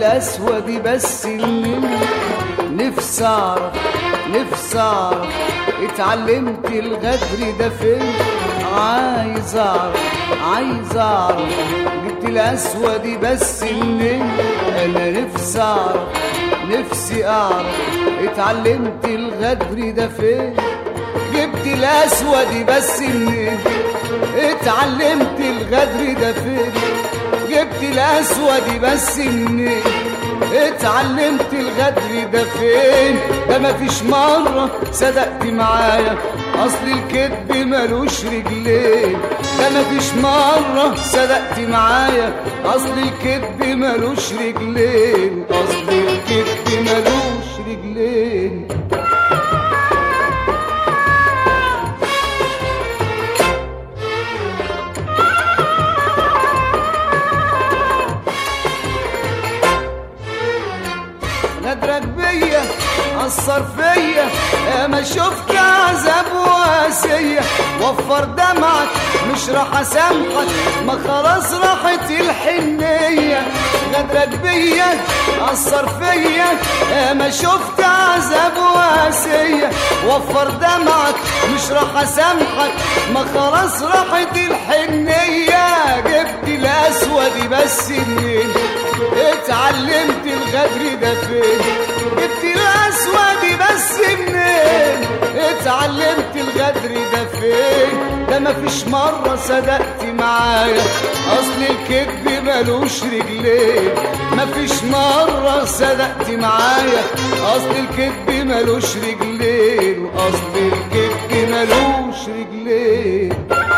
الاسود بس اللي نفسي اعرف نفسي اعرف اتعلمت الغدر ده فين عايز اعرف عايز اعرف جبت الاسود بس منين انا نفسي اعرف نفسي اعرف اتعلمت الغدر ده فين جبت الاسود بس منين اتعلمت الغدر ده فين جبت الاسود بس منين اتعلمت الغدر ده فين ده مفيش مرة صدقت معايا اصل الكذب ملوش رجلين ده مفيش مرة صدقت معايا اصل الكذب ملوش رجلين اصل الكذب ملوش رجلين غدرك بيا أثر فيا ما شفت عذاب واسية وفر دمعك مش راح أسامحك ما خلاص راحت الحنية غدرك بيا أثر فيا ما شفت عذاب واسية وفر دمعك مش راح أسامحك ما خلاص راحت الحنية جبت الأسود بس منين اتعلمت الغدر ده فين جبت الاسود بس منين اتعلمت الغدر ده فين ده مفيش مرة صدقت معايا اصل الكذب ملوش رجلين مفيش مرة صدقت معايا اصل الكذب ملوش رجلين واصل الكذب ملوش رجلين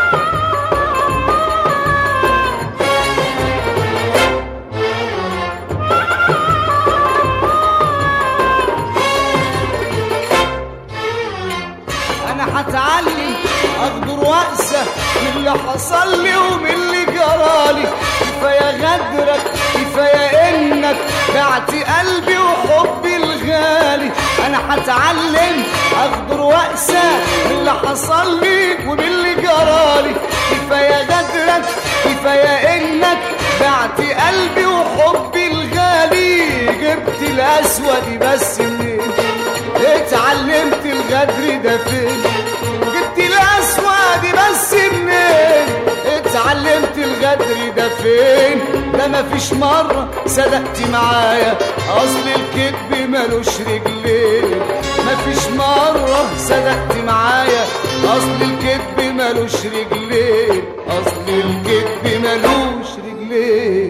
انا هتعلم اقدر وانسى من اللي حصل لي ومن اللي جرالي كفايه غدرك كفايه انك بعت قلبي وحبي الغالي انا هتعلم اقدر وانسى من اللي حصل لي ومن اللي جرالي كفايه غدرك كفايه انك بعت قلبي وحبي الغالي جبت الاسود بس منين اتعلمت الغدر ده فين جبت الاسود بس منين اتعلمت الغدر ده فين ده مفيش مرة صدقت معايا اصل الكذب ملوش رجلين مفيش مرة صدقت معايا اصل الكذب ملوش رجلين اصل الكذب ملوش رجلين